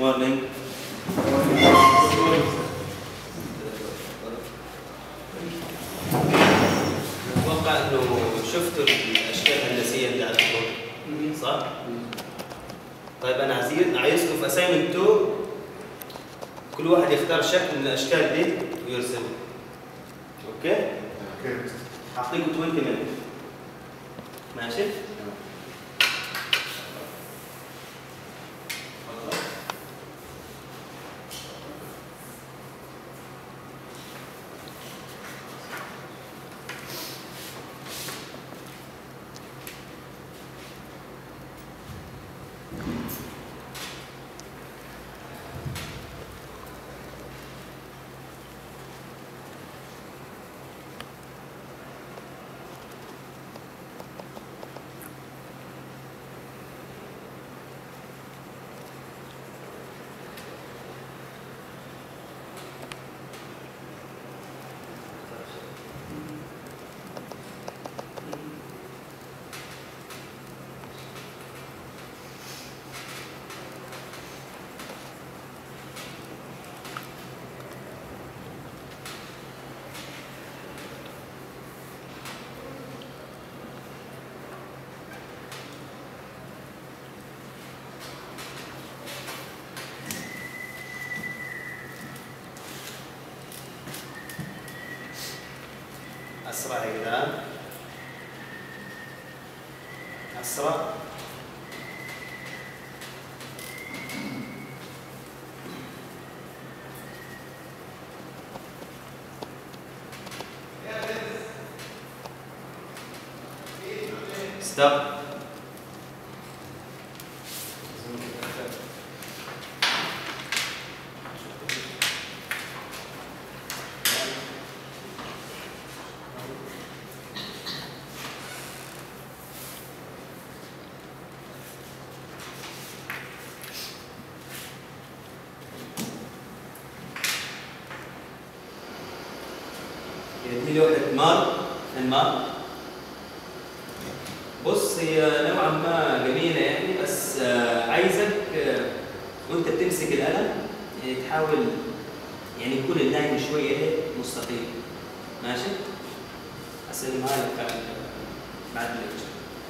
مورنينج اتوقع انه شفتوا الاشكال الهندسيه اللي على الكود صح؟ طيب انا عايزين عايزكم في اسايمنت 2 كل واحد يختار شكل من الاشكال دي ويرسمه اوكي؟ اوكي هعطيكم 20 minutes ماشي؟ اسرع يا جدعان اسرع ستوب دي لوحة مار المار بص هي نوعا ما جميلة يعني بس آه، عايزك آه، وانت بتمسك القلم يعني تحاول يعني يكون اللاين شوية ايه مستقيم ماشي؟ اسلمها لك بعد بعد الليكتشر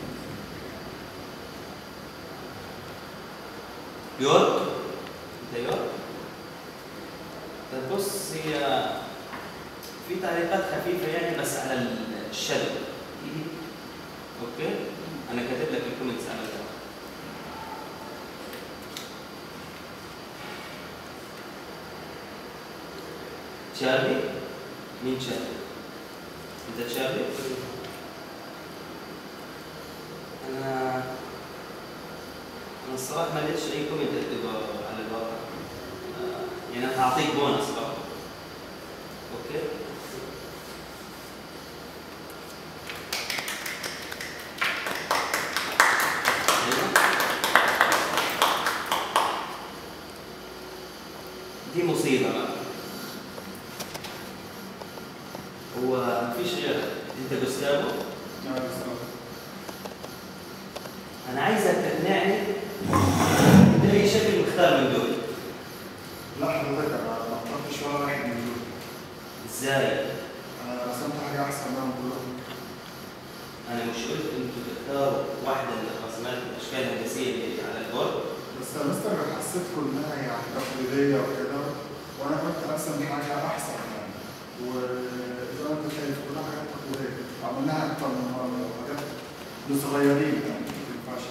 يورك انت يورك طيب بص هي في تعليقات خفيفة يعني بس على الشلل اوكي انا كاتب لك الكومنتس على الجواب تشارلي مين تشارلي؟ انت تشارلي؟ انا انا الصراحة ما لقيتش اي كومنت اكتبه على الواقع آه، يعني انا هعطيك بونص برضه اوكي أيوة. دي مصيبة بقى هو مفيش غيرك انت جوستافو انا عايزك تقنعني باي شكل مختار من دول لا حضرتك انا ما اخترتش ولا واحد من دول ازاي انا رسمت حاجه احسن منهم كلهم انا مش قلت انتوا تختاروا واحده من الرسمات الاشكال الهندسيه اللي على البورد بس يا مستر حسيت كلها يعني تقليديه وكده وانا قلت ارسم حاجه احسن يعني وزي ما انت شايف كلها حاجات تقليديه عملناها اكتر من مره وحاجات لصغيرين يعني ما ينفعش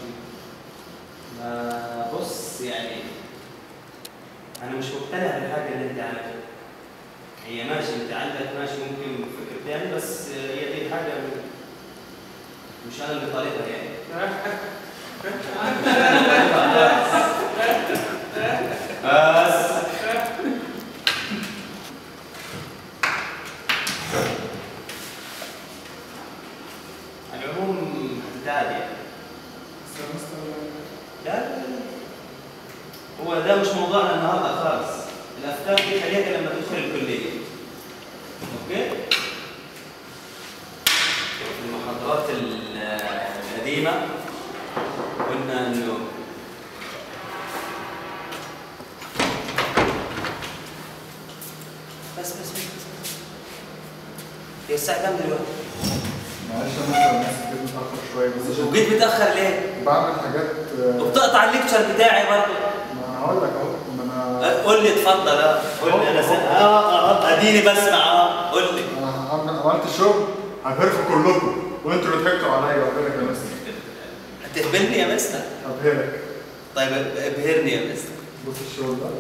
ما بص يعني انا مش مقتنع بالحاجه اللي انت عملتها هي ماشي انت عندك ماشي ممكن فكر تاني بس هي دي حاجه مش انا اللي طالبها يعني بس على العموم هتتعب يعني بس يا مستر لا لا لا. هو ده مش موضوعنا النهارده خالص الافكار دي خليها لما تدخل الكليه اوكي في المحاضرات ال- القديمه قلنا انه بس بس بس بس هي الساعة كام دلوقتي؟ معلش انا بس جيت متاخر شويه بس عشان وجيت متأخر ليه؟ بعمل حاجات آه، وبتقطع الليكتشر بتاعي برضه ما انا هقول لك اهو ما انا قول لي اتفضل اه قول لي انا سامع اه اه اديني بسمع اه قول لي انا عمل- عملت شغل هبهركم كلكم وانتوا اللي ضحكتوا عليا وابهرك يا مستر هتهبلني يا مستر ابهرك طيب ابهرني يا مستر بص الشغل ده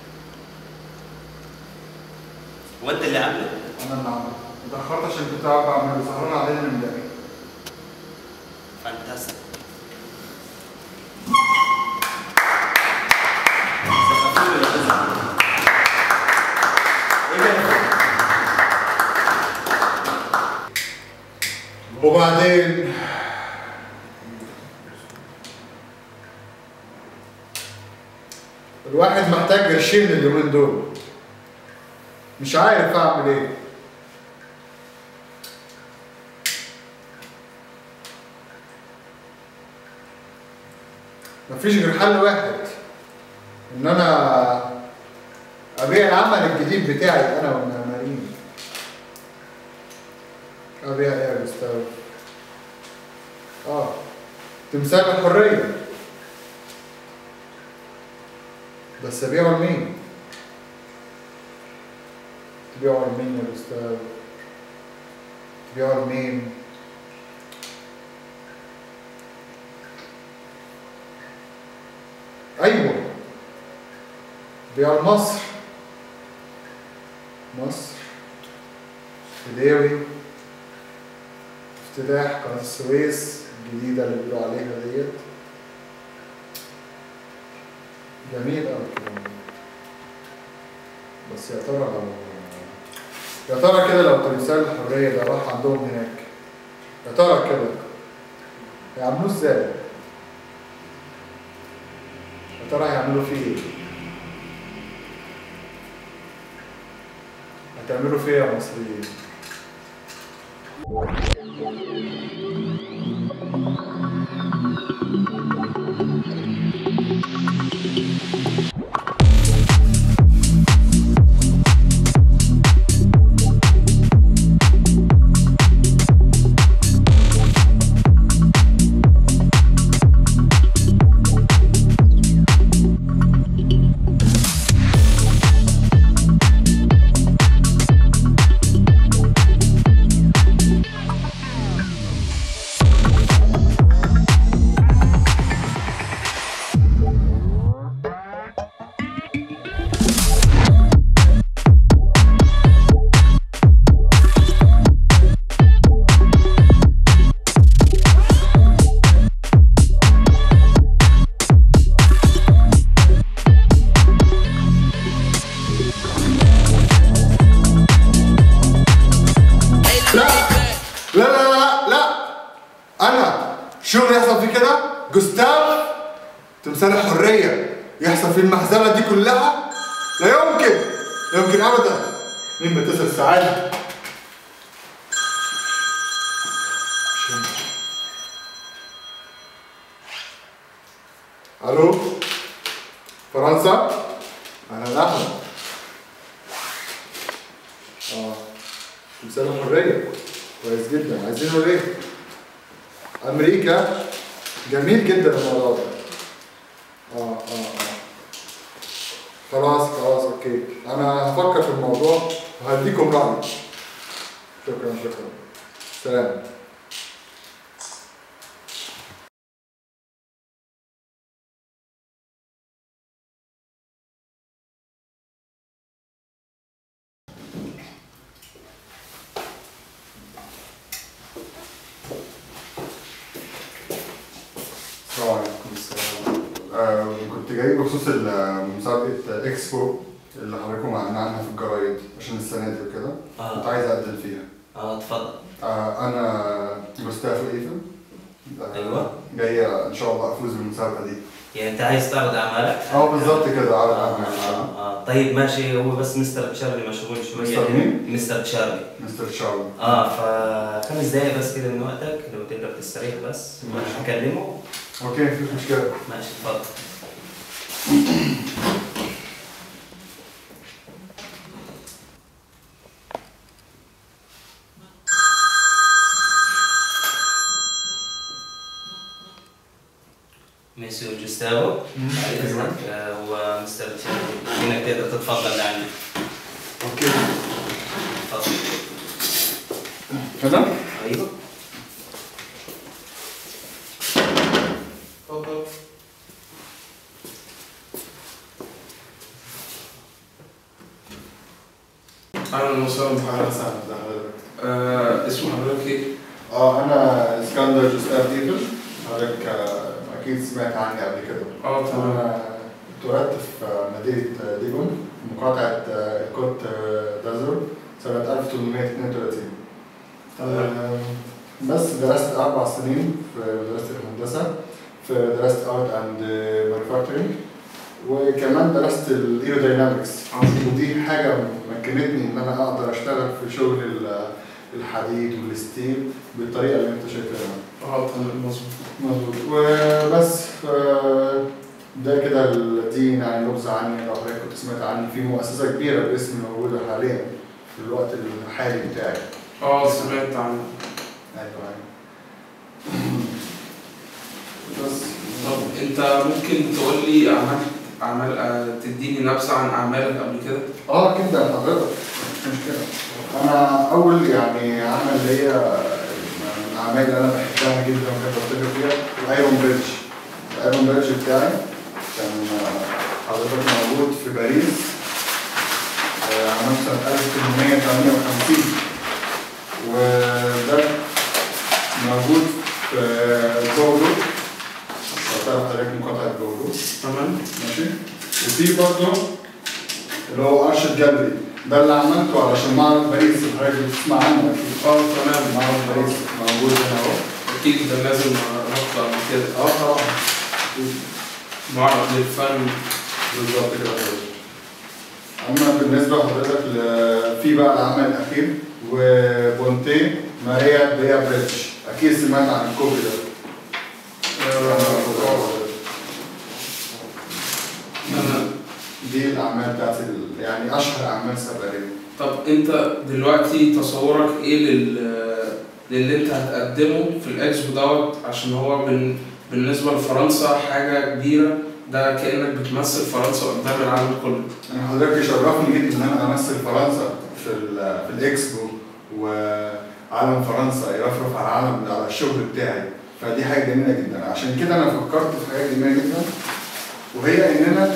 وانت اللي عامله انا اللي عامله اتاخرت عشان كنت قاعد بعمله سهران علينا من امبارح فانتاستيك وبعدين الواحد محتاج قرشين اليومين دول مش عارف اعمل ايه مفيش غير حل واحد ان انا ابيع العمل الجديد بتاعي انا والمعماريين ابيع ايه يا جوستاف اه تمثال الحرية بس ابيعه لمين؟ تبيعه لمين يا جوستاف؟ تبيعه لمين؟ ايوه بيع مصر مصر فداوي افتتاح قناة السويس الجديدة اللي بيقولوا عليها ديت جميل أوي الكلام ده. بس يا ترى لو يا ترى كده لو تمثال الحرية ده راح عندهم هناك يا ترى كده هيعملوه ازاي؟ يا ترى هيعملوا فيه ايه؟ هتعملوا فيه يا مصريين؟ لا لا لا لا لا انا شغل يحصل فيه كده جوستاف تمثال الحريه يحصل فيه المهزله دي كلها لا يمكن لا يمكن ابدا مين بيتصل سعاده الو فرنسا اهلا اهلا اه تمثال الحرية كويس جدا عايزينه ليه؟ أمريكا جميل جدا الموضوع ده اه اه اه خلاص خلاص اوكي انا هفكر في الموضوع وهديكم رأيي شكرا شكرا سلام السلام عليكم آه كنت جاي بخصوص ال- مسابقة اكسبو اللي حضراتكم اعلنا عنها في الجرايد عشان السنة دي وكده آه. كنت عايز اقدم فيها اه اتفضل آه انا جوستافو ايفن آه، أيوة. جاي ان شاء الله افوز بالمسابقة دي يعني انت عايز تعرض اعمالك؟ اه بالظبط كده آه, عرض آه, اعمال آه. طيب ماشي هو بس مستر تشارلي مشغول شويه مستر مين؟ مستر تشارلي مستر شارلي اه فخمس دقايق بس كده من وقتك لو تقدر تستريح بس ماشي. هكلمه اوكي مفيش مشكلة ماشي اتفضل سيو جوستافو بعد اذنك آه، هو مستر تشارلي انك تقدر تتفضل يعني اوكي تفضل كده ايوه اتفضل اهلا وسهلا اهلا بحضرتك وسهلا بحضرتك. آه اسم حضرتك ايه؟ اه انا اسكندر جوستاف ديفل حضرتك آه، اكيد سمعت عني قبل كده اه تمام انا اتولدت في مدينه ديجون مقاطعه آه، الكوت آه، دازر سنه 1832 تمام آه، بس درست اربع سنين في مدرسه الهندسه في درست ارت اند مانيفاكتشرنج وكمان درست الايروداينامكس عظيم ودي حاجه مكنتني ان انا اقدر اشتغل في شغل ال- الحديد والستيل بالطريقه اللي انت شايفها اه تمام مظبوط مظبوط وبس ف- ده كده ال- دي يعني نبذه عني لو حضرتك كنت سمعت عني في مؤسسه كبيره باسمي موجوده حاليا في الوقت الحالي بتاعي اه سمعت عن ايوه أيوة. بس طب انت ممكن تقول لي عملت اعمال آه، تديني نبذه عن اعمالك قبل كده؟ اه كده حضرتك مش مشكله انا اول يعني عمل ليا من الاعمال اللي انا بحبها جدا وبحب افتكر فيها الايرون بريدج الايرون بريدج بتاعي كان آه، حضرتك موجود في باريس آه، عام سنة 1858 وده موجود في بوردو لو تعرف حضرتك مقاطعة بوردو تمام ماشي وفي برضه اللي هو ارشد جالري ده اللي عملته علشان معرض باريس اللي حضرتك بتسمع عنه اكيد اه تمام معرض باريس موجود هنا اهو اكيد ده لازم رحت قبل كده اه طبعا معرض للفن بالظبط كده حضرتك اما بالنسبه لحضرتك ل- في بقى العمل الاخير وبونتي ماريا بيا بريدج اكيد سمعت عن الكوبري ده آه، آه. انا دي الاعمال بتاعت ال- يعني اشهر اعمال سبقيه طب انت دلوقتي تصورك ايه لل للي انت هتقدمه في الاكسبو دوت عشان هو بن... بالنسبه لفرنسا حاجه كبيره ده كانك بتمثل فرنسا قدام العالم كله انا حضرتك يشرفني جدا ان انا امثل فرنسا في ال- في الاكسبو وعالم فرنسا يرفرف على العالم على الشغل بتاعي فدي حاجه جميله جدا عشان كده انا فكرت في حاجه جميله جدا وهي اننا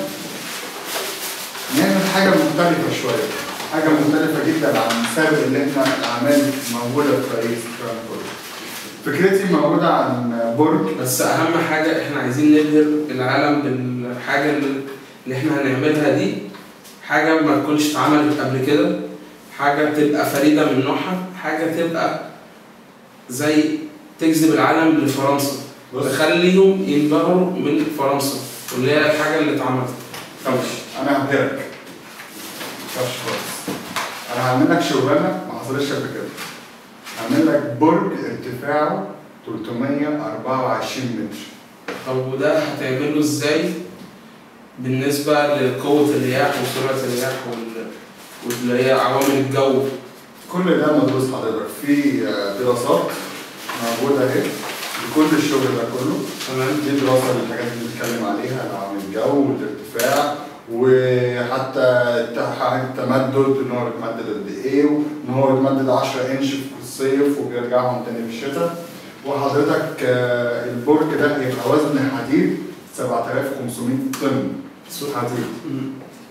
نعمل حاجه مختلفه شويه حاجه مختلفه جدا عن السابق اللي احنا الاعمال موجوده في باريس الكلام كله فكرتي موجوده عن برج بس اهم حاجه احنا عايزين نبهر العالم بالحاجه اللي اللي احنا هنعملها دي حاجه ما تكونش اتعملت قبل كده حاجه تبقى فريده من نوعها حاجه تبقى زي تجذب العالم لفرنسا بص تخليهم ينبهروا من فرنسا واللي هي الحاجه اللي اتعملت طبش انا هبهرك طبش خالص انا هعمل لك شغلانه ما حصلتش قبل كده هعمل لك برج ارتفاعه 324 متر طب وده هتعمله ازاي بالنسبه لقوه الرياح وسرعه الرياح وال- واللي هي عوامل الجو كل ده مدروس حضرتك في آه، دراسات موجوده اهي لكل الشغل ده كله تمام دي دراسه للحاجات اللي بنتكلم عليها عن الجو والارتفاع وحتى الت- التمدد ان هو بيتمدد قد ايه وان هو بيتمدد 10 انش في الصيف وبيرجعهم تاني في الشتاء وحضرتك آه، البرج ده هيبقى وزن حديد 7500 طن حديد مم.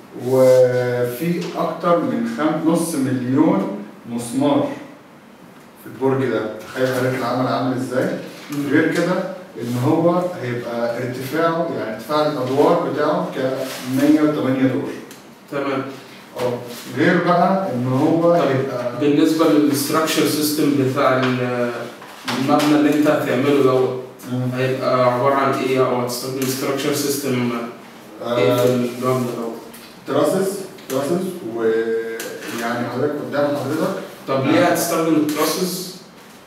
وفي اكتر من خم... نص مليون مسمار في البرج ده تخيل حضرتك العمل عامل ازاي غير كده ان هو هيبقى ارتفاعه يعني ارتفاع الادوار بتاعه ك 108 دور تمام اه غير بقى ان هو طب هيبقى بالنسبه للستراكشر سيستم بتاع ال- المبنى اللي انت هتعمله دوت هيبقى عباره عن ايه او هتستخدم ستراكشر سيستم ايه في آه المبنى دوت تراسس تراسس ويعني حضرتك قدام حضرتك طب ليه هتستخدم التراسز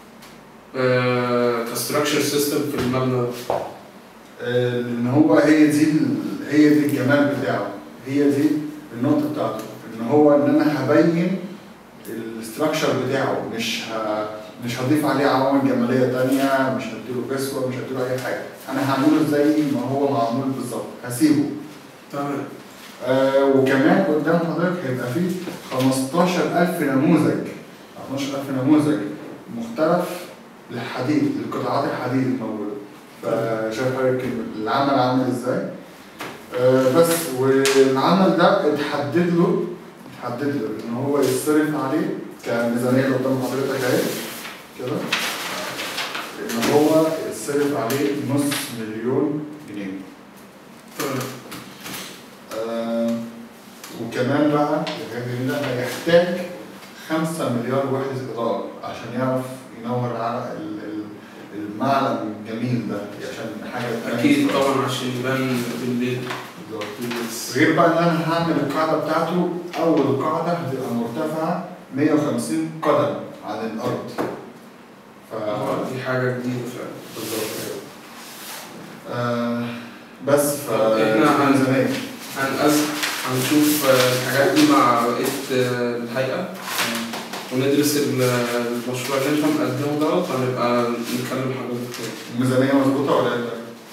كستراكشر سيستم في المبنى ده؟ آه، ان هو هي دي ال- هي دي الجمال بتاعه هي دي النقطه بتاعته ان هو ان انا هبين الاستراكشر بتاعه مش ه... مش هضيف عليه عوامل جماليه تانية مش هديله كسوه مش هديله اي حاجه انا هعمله زي ما هو معمول بالظبط هسيبه تمام آه وكمان قدام حضرتك هيبقى فيه 15000 نموذج 12000 نموذج مختلف للحديد لقطاعات الحديد الموجوده فشايف حضرتك العمل عامل ازاي آه بس والعمل ده اتحدد له اتحدد له ان هو يتصرف عليه كميزانيه اللي قدام حضرتك اهي كده ان هو يتصرف عليه نص مليون جنيه تمام آه، وكمان بقى الراجل ده هيحتاج 5 مليار وحدة إضاءة عشان يعرف ينور على ال- ال- المعلم الجميل ده عشان حاجة تبان اكيد بصراحة. طبعا عشان يبان بالليل بالظبط. غير بقى ان انا هعمل القاعدة بتاعته أول قاعدة هتبقى مرتفعة 150 قدم عن الأرض. ف... آه، دي حاجه جديده فعلا بالظبط كده. آه بس ف طب إحنا هن- ميزانية. هنقز هنشوف آه، الحاجات دي مع بقيه آه، الهيئه وندرس ال- المشروع اللي انت مقدمه دوت وهنبقى نكلم حضرتك تاني الميزانية مظبوطة ولا إيه؟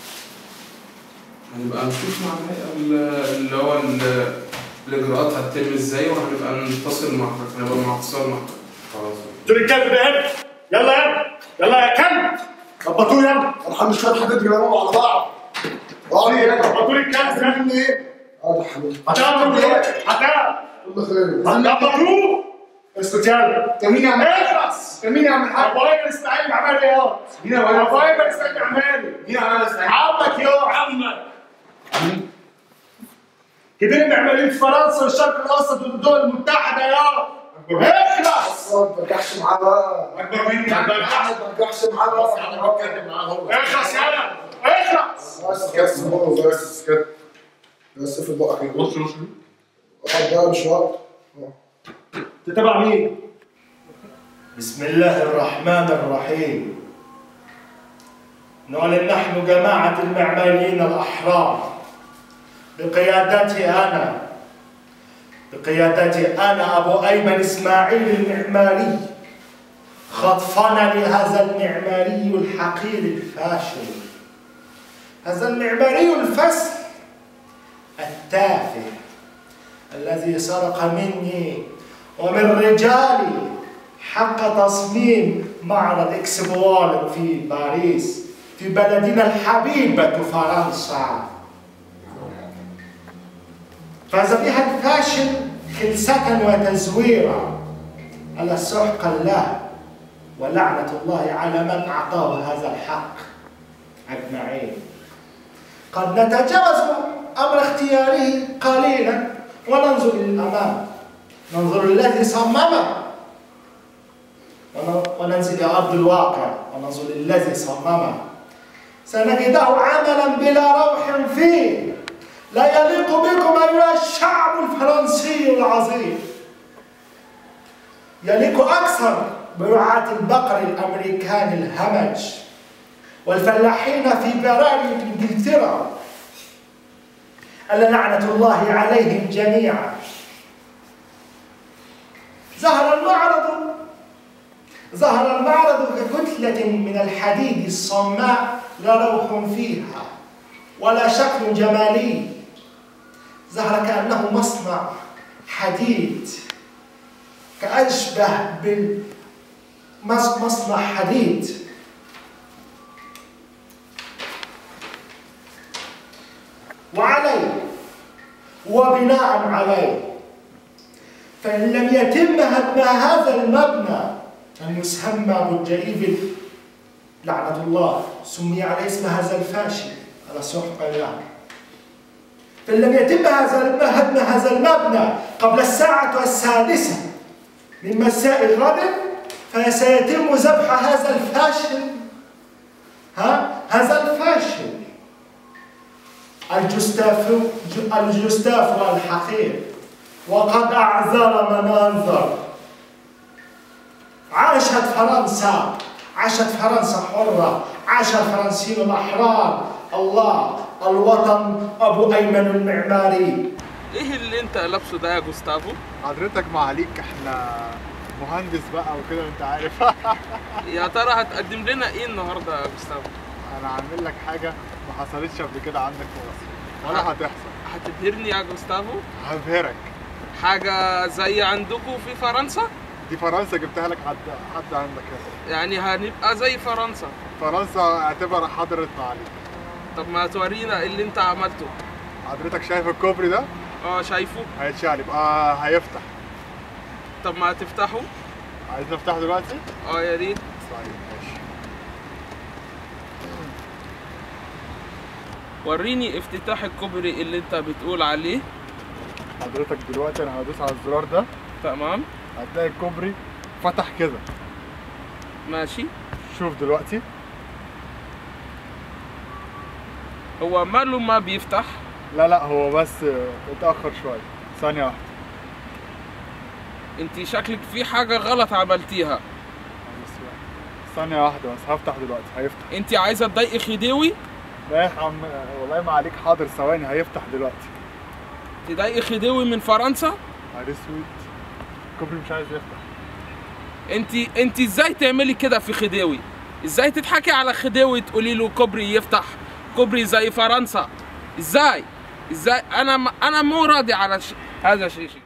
هنبقى نشوف مع الهيئه ال- اللي هو ال- الاجراءات هتتم ازاي وهنبقى نتصل مع حضرتك هنبقى مع اتصال مع حضرتك خلاص دول الكلب ده هنا يلا يلا يلا يا كلب ظبطوه يلا الحمد لله شويه حاجات بيجربوا على بعض اه ايه ظبطوا لي الكلب ده من ايه؟ اه ده حبيبي هتعمل ايه؟ هتعمل كل خير ظبطوه اسكت يلا انت مين يا عم اخلص انت مين يا عم الحاج؟ ابو ايمن اسماعيل عمال ايه يا مين يا ولد؟ ابو ايمن اسماعيل عمال مين يا عم اسماعيل؟ عمك يا عمك كبير المعماريين في فرنسا والشرق الاوسط والدول المتحده يا اخلص ما ترجعش معاه بقى اكبر مني يا ما عم. ترجعش معاه بقى انا بتكلم معاه هو اخلص يلا اخلص بس بس هو بس كده بس في بقك كده بص بص اقعد بقى مش وقت تتبع مين؟ بسم الله الرحمن الرحيم نعلن نحن جماعة المعماريين الأحرار بقيادتي أنا بقيادتي أنا أبو أيمن إسماعيل المعماري خطفنا لهذا المعماري الحقير الفاشل هذا المعماري الفسل التافه الذي سرق مني ومن رجالي حق تصميم معرض اكسبوال في باريس في بلدنا الحبيبة فرنسا فاز بها الفاشل خلسة وتزويرا على سحق الله ولعنة الله على من أعطاه هذا الحق أجمعين قد نتجاوز أمر اختياره قليلا وننظر إلى الأمام ننظر الذي صممه ون- وننزل إلى أرض الواقع وننظر الذي صممه سنجده عملا بلا روح فيه لا يليق بكم أيها الشعب الفرنسي العظيم يليق أكثر برعاة البقر الأمريكان الهمج والفلاحين في براري إنجلترا ألا لعنة الله عليهم جميعا ظهر المعرض ظهر المعرض ككتلة من الحديد الصماء لا روح فيها ولا شكل جمالي ظهر كأنه مصنع حديد كأشبه بمصنع حديد وعليه وبناء عليه فإن لم يتم هدم هذا المبنى المسمى برج إيفل لعنة الله سمي عليه اسم هذا الفاشل على سحق الله فإن لم يتم هذا هدم هذا المبنى قبل الساعة السادسة من مساء غد فسيتم ذبح هذا الفاشل ها هذا الفاشل الجستاف الجستاف الحقير وقد أعذر من أنذر عاشت فرنسا عاشت فرنسا حرة عاش الفرنسيون الأحرار الله الوطن أبو أيمن المعماري ايه اللي انت لابسه ده يا جوستافو؟ حضرتك معاليك احنا مهندس بقى وكده انت عارف يا ترى هتقدم لنا ايه النهارده يا جوستافو انا عامل لك حاجه ما حصلتش قبل كده عندك في مصر ولا هتحصل هتبهرني يا جوستافو هبهرك حاجه زي عندكم في فرنسا دي فرنسا جبتها لك حد حد عندك هنا يعني هنبقى زي فرنسا فرنسا اعتبر حضرت عليك طب ما تورينا اللي انت عملته حضرتك شايف الكوبري ده اه شايفه هيتشال يبقى هيفتح طب ما تفتحه عايز نفتحه دلوقتي اه يا ريت طيب ماشي وريني افتتاح الكوبري اللي انت بتقول عليه حضرتك دلوقتي انا هدوس على الزرار ده تمام هتلاقي الكوبري فتح كده ماشي شوف دلوقتي هو ماله ما بيفتح لا لا هو بس اتأخر شوية ثانية واحدة انت شكلك في حاجه غلط عملتيها بس ثانية واحدة بس هفتح دلوقتي هيفتح انت عايزه تضايقي خديوي لا يا عم والله ما عليك حاضر ثواني هيفتح دلوقتي تضايقي خديوي من فرنسا نهار اسود الكوبري مش عايز يفتح انت انت ازاي تعملي كده في خديوي ازاي تضحكي على خديوي تقولي له كوبري يفتح كوبري زي فرنسا ازاي ازاي انا م- انا مو راضي على ش... هذا الشيء